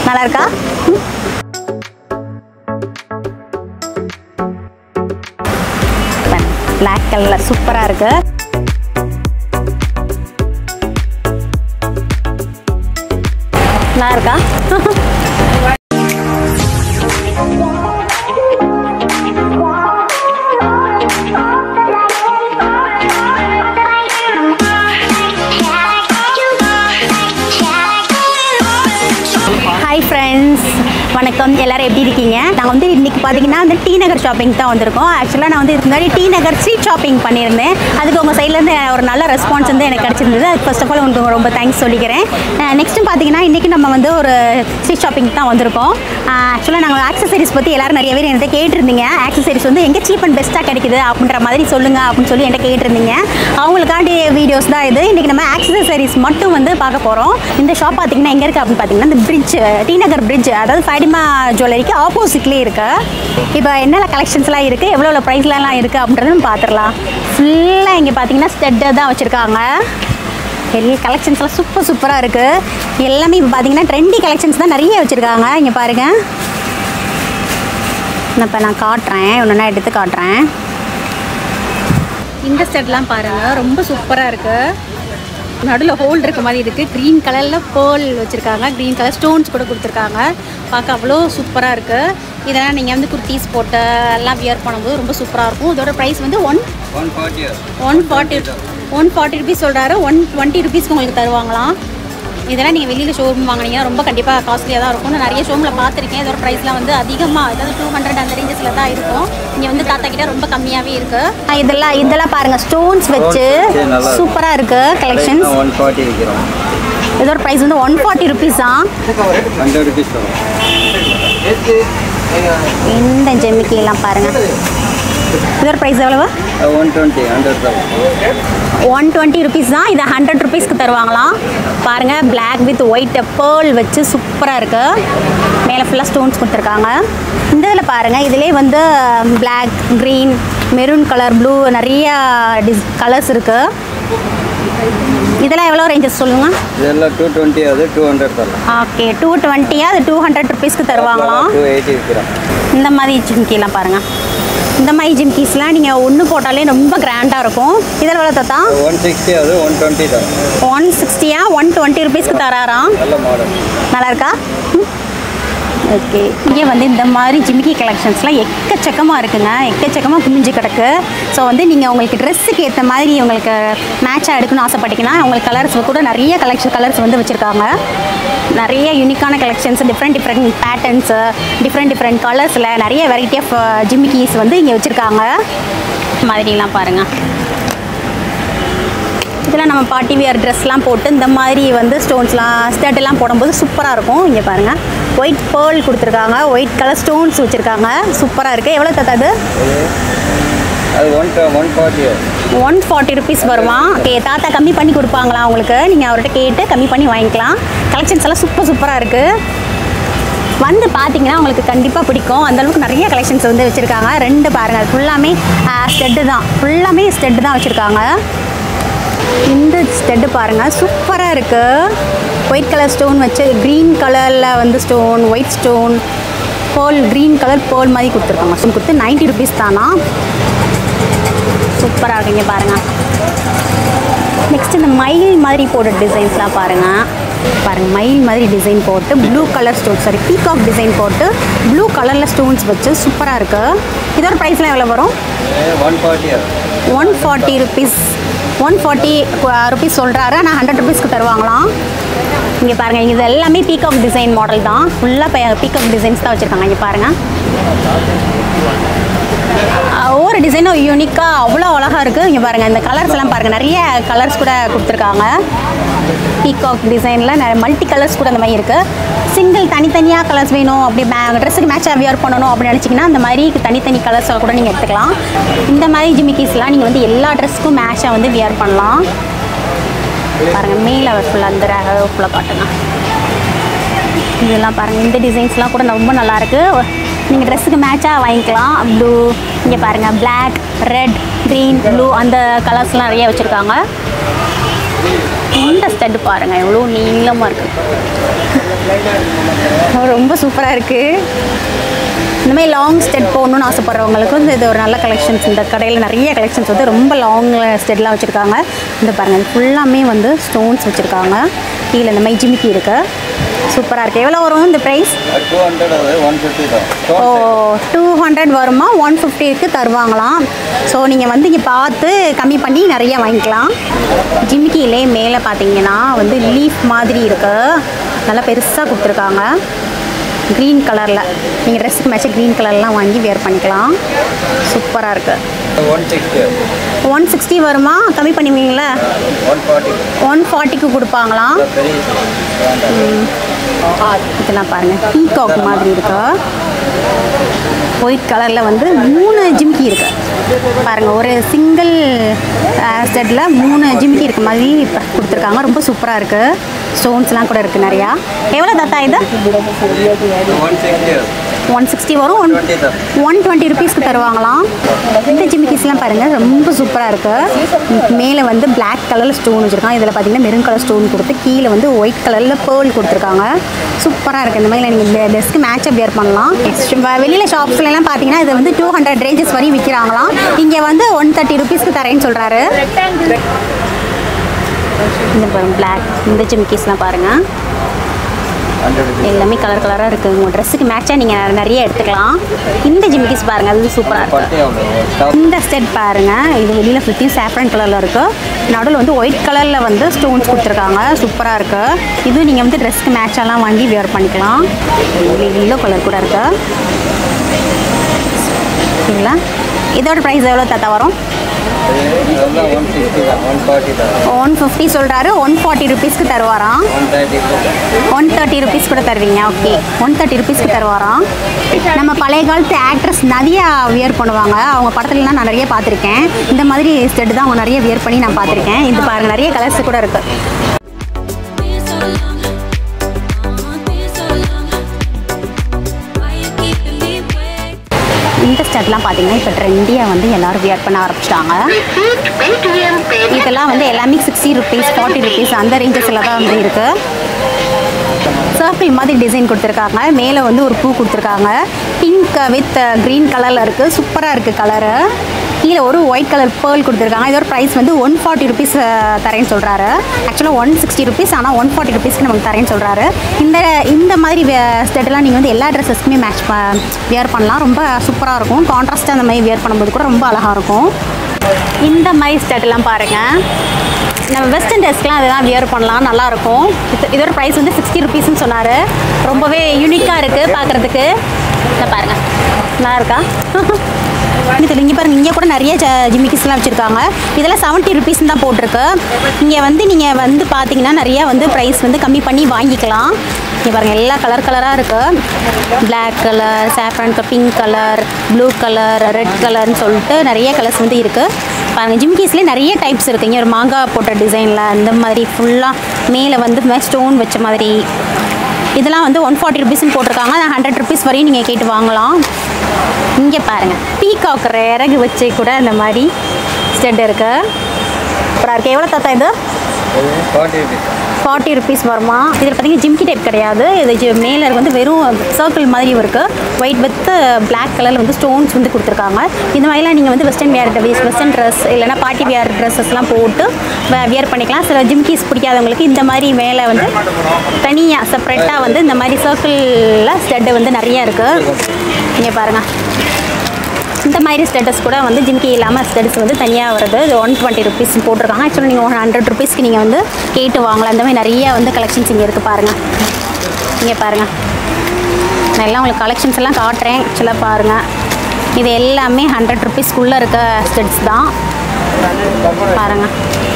நல்லா இருக்கா black colour சூப்பராக இருக்கு நல்லா இருக்கா ஹாய் ஃப்ரெண்ட்ஸ் வணக்கம் எல்லாரும் எப்படி இருக்கீங்க நாங்கள் வந்து இன்னைக்கு பார்த்தீங்கன்னா வந்து டி நகர் ஷாப்பிங் தான் வந்திருக்கோம் ஆக்சுவலாக நான் வந்து இதுக்கு முன்னாடி டி நகர் ஸ்ட்ரீட் ஷாப்பிங் பண்ணியிருந்தேன் அதுக்கு உங்கள் சைட்லேருந்து ஒரு நல்ல ரெஸ்பான்ஸ் வந்து எனக்கு கிடச்சிருந்தது அதுக்கு ஃபர்ஸ்ட் ஆஃப் ஆல் உங்களுக்கு ரொம்ப தேங்க்ஸ் சொல்லிக்கிறேன் நெக்ஸ்ட்டு பார்த்தீங்கன்னா இன்றைக்கி நம்ம வந்து ஒரு ஸ்ட்ரீட் ஷாப்பிங் தான் வந்திருக்கோம் ஆக்சுவலாக நாங்கள் ஆக்சசரிஸ் பற்றி எல்லாரும் நிறைய பேர் என்கிட்ட கேட்டிருந்தீங்க ஆக்சசரிஸ் வந்து எங்கே சீப் அண்ட் பெஸ்ட்டாக கிடைக்குது அப்படின்ற மாதிரி சொல்லுங்கள் அப்படின்னு சொல்லி என்கிட்ட கேட்டிருந்தீங்க அவங்களுக்காண்டி வீடியோஸ் தான் இது இன்றைக்கி நம்ம ஆக்சசரிஸ் மட்டும் வந்து பார்க்க போகிறோம் இந்த ஷாப் பார்த்தீங்கன்னா எங்கே இருக்குது அப்படின்னு பார்த்தீங்கன்னா இந்த பிரிட்ஜ் டி நகர் பிரிட்ஜ் அதாவது ஃபைடிமா ஜுவல்லரிக்கு ஆப்போசிட்லேயே இருக்கு இப்போ என்னென்ன கலெக்ஷன்ஸ்லாம் இருக்குது எவ்வளோ ப்ரைஸ்லாம் இருக்குது அப்படின்றத நம்ம பார்த்துடலாம் ஃபுல்லாக இங்கே பார்த்தீங்கன்னா ஸ்டெட்டை தான் வச்சுருக்காங்க பெரிய கலெக்ஷன்ஸ்லாம் சூப்பர் சூப்பராக இருக்குது எல்லாமே இப்போ பார்த்தீங்கன்னா ட்ரெண்டி கலெக்ஷன்ஸ் தான் நிறைய வச்சுருக்காங்க இங்கே பாருங்கள் நான் இப்போ நான் காட்டுறேன் ஒன்று எடுத்து காட்டுறேன் இந்த செட்லாம் பாருங்கள் ரொம்ப சூப்பராக இருக்குது நடுவில் ஹோல் இருக்க மாதிரி இருக்குது க்ரீன் கலரில் பேர்ல் வச்சுருக்காங்க க்ரீன் கலர் ஸ்டோன்ஸ் கூட கொடுத்துருக்காங்க பார்க்க அவ்வளோ சூப்பராக இருக்குது இதெல்லாம் நீங்கள் வந்து குர்த்தீஸ் போட்டு எல்லாம் வியர் பண்ணும்போது ரொம்ப சூப்பராக இருக்கும் இதோட ப்ரைஸ் வந்து one one forty one forty one forty rupees சொல்கிறாரு ஒன் டுவெண்ட்டி ருபீஸ்க்கு உங்களுக்கு தருவாங்களாம் இதெல்லாம் நீங்கள் வெளியில் ஷோரூம் வாங்கினீங்கன்னா ரொம்ப கண்டிப்பாக காஸ்ட்லியாக தான் இருக்கும் நான் நிறைய ஷோரூமில் பார்த்துருக்கேன் இதோட ப்ரைஸ்லாம் வந்து அதிகமாக அதாவது டூ ஹண்ட்ரட் அந்த ரேஞ்சஸில் தான் இருக்கும் இங்கே வந்து தாத்தா கிட்ட ரொம்ப கம்மியாகவே இருக்குது இதெல்லாம் இதெல்லாம் பாருங்கள் ஸ்டோன்ஸ் வச்சு வச்சு நல்லா இருக்கு. சூப்பராக இருக்குது கலெக்ஷன்ஸ் ஒன் ஃபார்ட்டி விற்கிறோம் இதோட ப்ரைஸ் வந்து ஒன் ஃபார்ட்டி ருபீஸ் தான் ஹண்ட்ரட் ருபீஸ் வரும் இந்த ஜெமிக்கி எல்லாம் பாருங்கள் இதோட ப்ரைஸ் எவ்வளவு ஒன் டுவெண்ட்டி ஹண்ட்ரட் தரும் ஒன் டுவெண்ட்டி ருபீஸ் தான் இதை ஹண்ட்ரட் ருபீஸ்க்கு தருவாங்களாம் பாருங்கள் Black வித் ஒயிட் பேர்ல் வச்சு சூப்பராக இருக்குது மேலே ஃபுல்லாக ஸ்டோன்ஸ் கொடுத்துருக்காங்க இந்த இதில் பாருங்கள் இதிலே வந்து Black green maroon colour blue நிறைய டிஸ் கலர்ஸ் இருக்குது இதெல்லாம் எவ்வளோ ரேஞ்சஸ் சொல்லுங்கள் இதெல்லாம் டூ டுவெண்ட்டி அது டூ ஹண்ட்ரட் தரலாம் ஓகே டூ டுவெண்ட்டியாக அது டூ ஹண்ட்ரட் ருபீஸ்க்கு தருவாங்களாம் டூ எயிட்டி விற்கிறோம் இந்த மாதிரி ஜிம்கிலாம் பாருங்கள் இந்த மாதிரி ஜிம்கிஸ்லாம் நீங்கள் ஒன்று போட்டாலே ரொம்ப கிராண்டாக இருக்கும் இதில் எவ்வளோ தத்தா ஒன் சிக்ஸ்டி அது ஒன் டுவெண்ட்டி தரும் ஒன் சிக்ஸ்டியா ஒன் டுவெண்ட்டி ருபீஸ்க்கு தராராம் நல்ல மாடல் நல்லா இருக்கா ஓகே இங்கே வந்து இந்த மாதிரி ஜிமிக்கி கலெக்ஷன்ஸ்லாம் எக்கச்சக்கமாக இருக்குங்க எக்கச்சக்கமாக குமிஞ்சு கிடக்கு ஸோ வந்து நீங்கள் உங்களுக்கு ட்ரெஸ்ஸுக்கு ஏற்ற மாதிரி உங்களுக்கு மேட்சாக எடுக்கணும்னு ஆசைப்பட்டீங்கன்னா உங்களுக்கு கலர்ஸ் கூட நிறைய கலெக்ஷன் கலர்ஸ் வந்து வச்சுருக்காங்க நிறைய யூனிக்கான collections different different patterns different different கலர்ஸில் நிறைய வெரைட்டி ஆஃப் ஜிமிக்கிஸ் வந்து இங்கே வச்சுருக்காங்க மாதிரிலாம் பாருங்கள் இதெல்லாம் நம்ம பார்ட்டி வியர் ட்ரெஸ்லாம் போட்டு இந்த மாதிரி வந்து ஸ்டோன்ஸ்லாம் ஸ்டர்ட்லாம் போடும்போது சூப்பராக இருக்கும் இங்கே பாருங்கள் ஒயிட் பேர்ல் கொடுத்துருக்காங்க ஒயிட் கலர் ஸ்டோன்ஸ் வச்சுருக்காங்க சூப்பராக இருக்குது எவ்வளோ தத்தாது அது one one forty one forty rupees வருமா ஓகே தாத்தா கம்மி பண்ணி கொடுப்பாங்களா உங்களுக்கு நீங்கள் அவர்கிட்ட கேட்டு கம்மி பண்ணி வாங்கிக்கலாம் கலெக்ஷன்ஸ் எல்லாம் சூப்பர் சூப்பராக இருக்குது வந்து பார்த்தீங்கன்னா உங்களுக்கு கண்டிப்பாக பிடிக்கும் அந்த அளவுக்கு நிறைய கலெக்ஷன்ஸ் வந்து வச்சுருக்காங்க ரெண்டு பாருங்கள் அது ஃபுல்லாமே ஸ்டெட்டு தான் ஃபுல்லாமே ஸ்டெட்டு தான் வச்சுருக்காங்க இந்த ஸ்டெட்டு பாருங்கள் சூப்பராக இருக்குது ஒயிட் கலர் ஸ்டோன் வச்சு க்ரீன் கலரில் வந்து ஸ்டோன் ஒயிட் ஸ்டோன் போல் க்ரீன் கலர் போல் மாதிரி கொடுத்துருக்காங்க ஸ்டோன் கொடுத்து நைன்ட்டி ருபீஸ் தானா சூப்பராக இருக்குங்க பாருங்கள் நெக்ஸ்ட் இந்த மயில் மாதிரி போட்ட டிசைன்ஸ்லாம் பாருங்கள் பாருங்கள் மயில் மாதிரி டிசைன் போட்டு blue colour stone sorry peacock design போட்டு ப்ளூ கலரில் ஸ்டோன்ஸ் வச்சு சூப்பராக இருக்குது இதோட ப்ரைஸ்லாம் எவ்வளோ வரும் one forty one forty rupees one forty rupees சொல்கிறாரு ஆனால் ஹண்ட்ரட் ருபீஸ்க்கு தருவாங்களாம் இங்கே பாருங்கள் இது எல்லாமே பீகாக் டிசைன் மாடல் தான் ஃபுல்லாக பீகாக் டிசைன்ஸ் தான் வச்சுருக்காங்க இங்கே பாருங்கள் அஹ் ஒவ்வொரு டிசைனும் யூனிக்காக அவ்வளோ அழகாக இருக்குது இங்கே பாருங்கள் இந்த கலர்ஸ் எல்லாம் பாருங்கள் நிறைய கலர்ஸ் கூட கொடுத்துருக்காங்க பீகாக் டிசைனில் நிறைய மல்டி கலர்ஸ் கூட அந்த மாதிரி இருக்குது சிங்கிள் தனித்தனியாக கலர்ஸ் வேணும் அப்படி மே ட்ரெஸ்ஸுக்கு மேட்சாக வியர் பண்ணணும் அப்படின்னு நினச்சிங்கன்னா அந்த மாதிரி தனித்தனி கலர்ஸ் கூட நீங்கள் எடுத்துக்கலாம் இந்த மாதிரி ஜிமிக்கிஸ்லாம் நீங்கள் வந்து எல்லா ட்ரெஸ்க்கும் மேட்சாக வந்து வியர் பண்ணலாம் பாருங்கள் மேலே ஃபுல்லாக அந்த ஃபுல்லாக காட்டுங்க இதெல்லாம் பாருங்கள் இந்த டிசைன்ஸ்லாம் கூட ரொம்ப நல்லாயிருக்கு நீங்கள் ட்ரெஸ்ஸுக்கு மேட்சாக வாங்கிக்கலாம் ப்ளூ இங்கே பாருங்கள் Black ரெட் க்ரீன் ப்ளூ அந்த கலர்ஸ்லாம் நிறைய வச்சுருக்காங்க இந்த ஸ்டட் பாருங்க எவ்வளோ நீளமாக இருக்கு ரொம்ப சூப்பராக இருக்கு இந்த மாதிரி லாங் ஸ்டெட் போகணும்னு ஆசைப்படுறவங்களுக்கு வந்து இது ஒரு நல்ல கலெக்ஷன்ஸ் இந்த கடையில் நிறைய கலெக்ஷன்ஸ் வந்து ரொம்ப லாங் ஸ்டெட்லாம் வச்சுருக்காங்க இந்த பாருங்கள் இது ஃபுல்லாமே வந்து ஸ்டோன்ஸ் வச்சுருக்காங்க கீழே இந்த மாதிரி ஜிமிக்கி இருக்கு சூப்பராக இருக்குது எவ்வளோ வரும் இந்த ப்ரைஸ் டூ ஹண்ட்ரட் அது ஒன் ஃபிஃப்டி தான் ஓ ஸ்டோன் டூ ஹண்ட்ரட் வருமா ஒன் ஃபிஃப்டிக்கு தருவாங்களாம் ஸோ நீங்கள் வந்து இங்கே பார்த்து கம்மி பண்ணி நிறைய வாங்கிக்கலாம் ஜிமிக்கிலே மேலே பார்த்தீங்கன்னா வந்து லீஃப் மாதிரி இருக்கு நல்லா பெருசாக கொடுத்துருக்காங்க க்ரீன் கலரில் நீங்கள் ட்ரெஸ்ஸுக்கு மேட்சாக க்ரீன் கலர்லாம் வாங்கி வேர் பண்ணிக்கலாம் சூப்பராக இருக்குது ஒன் சிக்ஸ்டி ஒன் சிக்ஸ்டி வருமா கம்மி பண்ணுவீங்களா ஒன் ஃபார்ட்டி ஒன் ஃபார்ட்டிக்கு கொடுப்பாங்களாம் பெரிய வேண்டாம் இதெல்லாம் பாருங்கள் பீகாக் மாதிரி இருக்கு ஒயிட் கலரில் வந்து மூணு ஜிம்கி இருக்கு பாருங்கள் ஒரு சிங்கிள் செட்டில் மூணு ஜிம்கி இருக்க மாதிரி இப்ப கொடுத்துருக்காங்க ரொம்ப சூப்பராக இருக்குது ஸ்டோன்ஸ்லாம் கூட இருக்குது நிறையா எவ்வளோ தாத்தா இது ஒன் சிக்ஸ்டி ஒன் சிக்ஸ்டி வரும் ஒன் டுவெண்ட்டி தான் ஒன் டுவெண்ட்டி ருபீஸ்க்கு தருவாங்களாம் இந்த ஜிமிக்கிஸ்லாம் பாருங்கள் ரொம்ப சூப்பராக இருக்குது மேலே வந்து Black கலரில் ஸ்டோன் வச்சுருக்காங்க இதில் பார்த்தீங்கன்னா மெரூன் கலர் ஸ்டோன் கொடுத்து கீழே வந்து ஒயிட் கலரில் பேர்ல் கொடுத்துருக்காங்க சூப்பராக இருக்குது இந்த மாதிரி நீங்கள் இந்த ட்ரெஸ்க்கு மேட்சப் வியர் பண்ணலாம் வெளியில் ஷாப்ஸ்லாம் பார்த்தீங்கன்னா இது வந்து டூ ஹண்ட்ரட் ரேஞ்சஸ் வரையும் விற்கிறாங்களாம் இங்கே வந்து ஒன் தேர்ட்டி ருபீஸ்க்கு தரேன்னு சொல்கிறாரு இந்த பாருங்க Black இந்த ஜிமிக்கிஸ்லாம் பாருங்கள் ஹண்ட்ரட் எல்லாமே கலர் கலராக இருக்குது உங்கள் ட்ரெஸ்ஸுக்கு மேட்சாக நீங்கள் நிறைய எடுத்துக்கலாம் இந்த ஜிமிக்கிஸ் பாருங்கள் அது சூப்பராக இருக்குது ஃபார்ட்டி அவ்வளோ இந்த செட் பாருங்க இது வெளியில் சுற்றியும் சாஃப்ரன் கலரில் இருக்கு நடுவில் வந்து ஒயிட் கலரில் வந்து ஸ்டோன்ஸ் கொடுத்துருக்காங்க சூப்பராக இருக்கு இது நீங்கள் வந்து ட்ரெஸ்க்கு மேட்செல்லாம் வாங்கி வியர் பண்ணிக்கலாம் எல்லோ கலர் கூட இருக்கு சரிங்களா இதோட ப்ரைஸ் எவ்வளோ தாத்தா வரும் அதெல்லாம் ஒன் சிக்ஸ்டி தான் ஒன் ஃபார்ட்டி தான் ஒன் ஃபிஃப்டி சொல்கிறாரு ஒன் ஃபார்ட்டி ருபீஸ்க்கு தருவாராம் one thirty one thirty rupees கூட தருவீங்க ஓகே ஒன் தேர்ட்டி ருபீஸ்க்கு தருவாராம் நம்ம பழைய காலத்து ஆக்ட்ரஸ் நிறைய வியர் பண்ணுவாங்க அவங்க படத்துலலாம் நான் நிறைய பார்த்துருக்கேன் இந்த மாதிரி செட் தான் அவங்க நிறைய வியர் பண்ணி நான் பார்த்துருக்கேன் இது பாருங்க நிறைய கலர்ஸ் கூட இருக்கு Been so long, uh, been so long. Why you keeping me waiting? இந்த ஸ்டட்லாம் பார்த்தீங்கன்னா இப்போ ட்ரெண்டியாக வந்து எல்லாரும் வியர் பண்ண ஆரம்பிச்சிட்டாங்க இதெல்லாம் வந்து எல்லாமே சிக்ஸ்டி ருபீஸ் ஃபார்ட்டி ருபீஸ் அந்த ரேஞ்சஸில் தான் வந்து இருக்குது சர்க்கிள் மாதிரி டிசைன் கொடுத்துருக்காங்க மேலே வந்து ஒரு பூ கொடுத்துருக்காங்க பிங்க் வித் க்ரீன் கலரில் இருக்குது சூப்பராக இருக்குது கலரு கீழே ஒரு ஒயிட் கலர் பேர்ல் கொடுத்துருக்காங்க இதோட ப்ரைஸ் வந்து ஒன் ஃபார்ட்டி ருபீஸ் தரேன்னு சொல்கிறாரு ஆக்சுவலாக ஒன் சிக்ஸ்டி ருபீஸ் ஆனால் ஒன் ஃபார்ட்டி ருபீஸ்க்கு நமக்கு தரேன்னு சொல்கிறாரு இந்த இந்த மாதிரி ஸ்டெட்டெல்லாம் நீங்கள் வந்து எல்லா ட்ரெஸ்ஸஸ்க்குமே மேட்ச் வியர் பண்ணலாம் ரொம்ப சூப்பராக இருக்கும் கான்ட்ராஸ்ட்டாக அந்த மாதிரி வியர் பண்ணும்போது கூட ரொம்ப அழகாக இருக்கும் இந்த மாதிரி ஸ்டெட்டெல்லாம் பாருங்கள் நம்ம வெஸ்டர்ன் ட்ரெஸ்க்குலாம் அதெல்லாம் வியர் பண்ணலாம் நல்லாயிருக்கும் இது இதோட ப்ரைஸ் வந்து சிக்ஸ்டி ருபீஸ்னு சொன்னார் ரொம்பவே யூனிக்காக இருக்குது பார்க்குறதுக்கு இதை பாருங்கள் நல்லா இருக்கா இது இங்கே பாருங்க இங்கே கூட நிறைய ஜ- ஜிமிக்கிஸ்லாம் வச்சுருக்காங்க இதெல்லாம் செவன்ட்டி ருபீஸ் தான் போட்டிருக்கு இங்கே வந்து நீங்கள் வந்து பார்த்தீங்கன்னா நிறைய வந்து ப்ரைஸ் வந்து கம்மி பண்ணி வாங்கிக்கலாம் இங்கே பாருங்கள் எல்லா கலர் கலராக இருக்குது Black colour saffron pink colour blue colour red கலர்னு சொல்லிட்டு நிறைய கலர்ஸ் வந்து இருக்குது பாருங்கள் ஜிம்கீஸ்லேயே நிறைய டைப்ஸ் இருக்குது இங்கே ஒரு மாங்காய் போட்ட டிசைனில் இந்த மாதிரி ஃபுல்லாக மேலே வந்து ஸ்டோன் வச்ச மாதிரி இதெல்லாம் வந்து ஒன் ஃபார்ட்டி ருபீஸ்னு போட்டிருக்காங்க நான் ஹண்ட்ரட் ருபீஸ் வரையும் நீங்கள் கேட்டு வாங்கலாம் இங்கே பாருங்கள் பீகாக் இறகு வச்சு கூட இந்த மாதிரி ஸ்டெட் இருக்கு அப்புறம் இருக்கு எவ்வளோ தாத்தா இது ஃபார்ட்டி ருபீஸ் ஃபார்ட்டி ருபீஸ் வருமா இதில் பார்த்தீங்கன்னா ஜிம்கி டைப் கிடையாது இது ஜி மேலே வந்து வெறும் சர்க்கிள் மாதிரியும் இருக்குது ஒயிட் வித் Black கலரில் வந்து ஸ்டோன்ஸ் வந்து கொடுத்துருக்காங்க இந்த மாதிரிலாம் நீங்கள் வந்து வெஸ்டர்ன் வேர் வெஸ்டர்ன் ட்ரெஸ் இல்லைனா பார்ட்டி வேர் ட்ரெஸ்ஸஸ்லாம் போட்டு வியர் பண்ணிக்கலாம் சில ஜிம்கிஸ் பிடிக்காதவங்களுக்கு இந்த மாதிரி மேலே வந்து தனியாக செப்பரேட்டாக வந்து இந்த மாதிரி சர்க்கிளில் ஸ்டெட்டு வந்து நிறைய இருக்குது இங்கே பாருங்கள் இந்த மாதிரி ஸ்டேட்டஸ் கூட வந்து ஜிம்கி இல்லாமல் ஸ்டேட்டஸ் வந்து தனியாக வருது இது ஒன் டுவெண்ட்டி ருபீஸ் போட்டிருக்காங்க ஆக்சுவலாக நீங்கள் ஒன் ஹண்ட்ரட் ருபீஸ்க்கு நீங்கள் வந்து கேட்டு வாங்கலாம் இந்த மாதிரி நிறைய வந்து கலெக்ஷன்ஸ் இங்கே இருக்குது பாருங்கள் இங்கே பாருங்கள் நான் எல்லாம் உங்களுக்கு கலெக்ஷன்ஸ் எல்லாம் காட்டுறேன் ஆக்சுவலாக பாருங்கள் இது எல்லாமே ஹண்ட்ரட் ருபீஸ்க்குள்ளே இருக்க ஸ்டெட்ஸ் தான் பாருங்கள்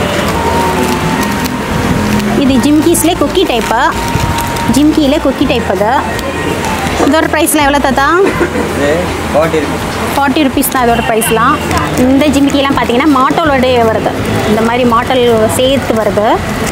இது ஜிம்கீஸ்லேயே குக்கி டைப்பு ஜிம்கியிலே குக்கி டைப் அது இதோட ப்ரைஸ்லாம் எவ்வளோ தாத்தா இது ஃபார்ட்டி ருபீஸ் ஃபார்ட்டி ருபீஸ் தான் இதோட ப்ரைஸ்லாம் இந்த ஜிமிக்கிலாம் பார்த்தீங்கன்னா மாட்டோலோட வருது இந்த மாதிரி மாட்டல் சேர்த்து வருது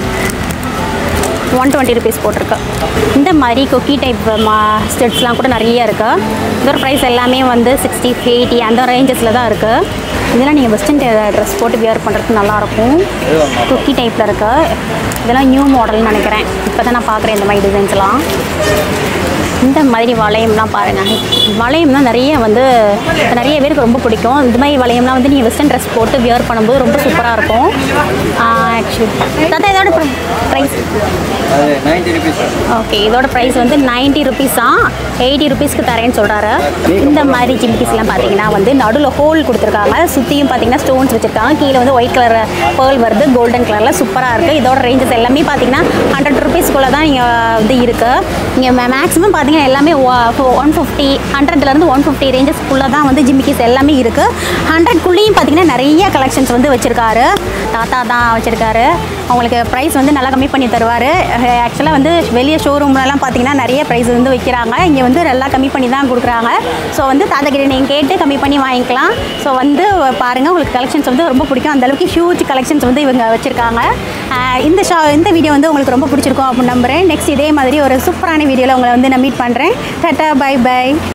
ஒன் டுவெண்ட்டி ருபீஸ் போட்டிருக்கு இந்த மாதிரி குக்கி டைப் மா ஸ்டெட்ஸ்லாம் கூட நிறைய இருக்குது இதோட ப்ரைஸ் எல்லாமே வந்து சிக்ஸ்டி எயிட்டி அந்த ரேஞ்சஸில் தான் இருக்குது இதெல்லாம் நீங்கள் வெஸ்டர்ன் ட்ரெஸ் போட்டு வியர் பண்ணுறதுக்கு நல்லாயிருக்கும் குக்கி டைப்பில் இருக்கு இதெல்லாம் நியூ மாடல்னு நினைக்கிறேன் இப்போ தான் நான் பார்க்குறேன் இந்த மாதிரி டிசைன்ஸ்லாம் இந்த மாதிரி வளையம்லாம் பாருங்கள் வளையம்னா நிறைய வந்து நிறைய பேருக்கு ரொம்ப பிடிக்கும் இந்த மாதிரி வளையம்லாம் வந்து நீங்கள் வெஸ்டர்ன் ட்ரெஸ் போட்டு வியர் பண்ணும்போது ரொம்ப சூப்பராக இருக்கும் ஆக்சுவலி தாத்தா இதோட ப்ரைஸ் அது நைன்டி ருபீஸ் ஓகே இதோட ப்ரைஸ் வந்து நைன்ட்டி ருபீஸ் தான் எயிட்டி ருபீஸ்க்கு தரேன்னு சொல்கிறாரு இந்த மாதிரி ஜிமிக்கிஸ்லாம் பார்த்தீங்கன்னா வந்து நடுவில் ஹோல் கொடுத்துருக்காங்க சுற்றியும் பார்த்தீங்கன்னா ஸ்டோன்ஸ் வச்சுருக்காங்க கீழே வந்து ஒயிட் கலர் பேர்ல் வருது கோல்டன் கலரில் சூப்பராக இருக்குது இதோட ரேஞ்சஸ் எல்லாமே பார்த்தீங்கன்னா ஹண்ட்ரட் ருபீஸ்க்குள்ளே தான் நீங்கள் வந்து இருக்குது இங்கே மேக்ஸிமம் பார்த்தீங்கன்னா எல்லாமே ஒன் ஃபிஃப்டி ஹண்ட்ரட்லேருந்து ஒன் ஃபிஃப்டி ரேஞ்சஸ்க்குள்ளே தான் வந்து ஜிமிக்கிஸ் எல்லாமே இருக்குது ஹண்ட்ரட்குள்ளேயும் பார்த்தீங்கன்னா நிறைய கலெக்ஷன்ஸ் வந்து வச்சுருக்காரு தாத்தா தான் வச்சுருக்காரு அவங்களுக்கு ப்ரைஸ் வந்து நல்லா கம்மி பண்ணி தருவார் ஆக்சுவலாக வந்து வெளியே ஷோரூம்லலாம் பார்த்தீங்கன்னா நிறைய ப்ரைஸ் வந்து வைக்கிறாங்க இங்கே வந்து நல்லா கம்மி பண்ணி தான் கொடுக்குறாங்க ஸோ வந்து தாத்தா கிட்ட நீங்கள் கேட்டு கம்மி பண்ணி வாங்கிக்கலாம் ஸோ வந்து பாருங்கள் உங்களுக்கு கலெக்ஷன்ஸ் வந்து ரொம்ப பிடிக்கும் அந்தளவுக்கு ஹியூஜ் கலெக்ஷன்ஸ் வந்து இவங்க வச்சுருக்காங்க இந்த ஷா இந்த வீடியோ வந்து உங்களுக்கு ரொம்ப பிடிச்சிருக்கும் அப்படின்னு நம்புகிறேன் நெக்ஸ்ட் இதே மாதிரி ஒரு சூப்பரான வீடியோவில் உங்களை வந்து நான் மீட் பண்ணுறேன் டாட்டா பை பை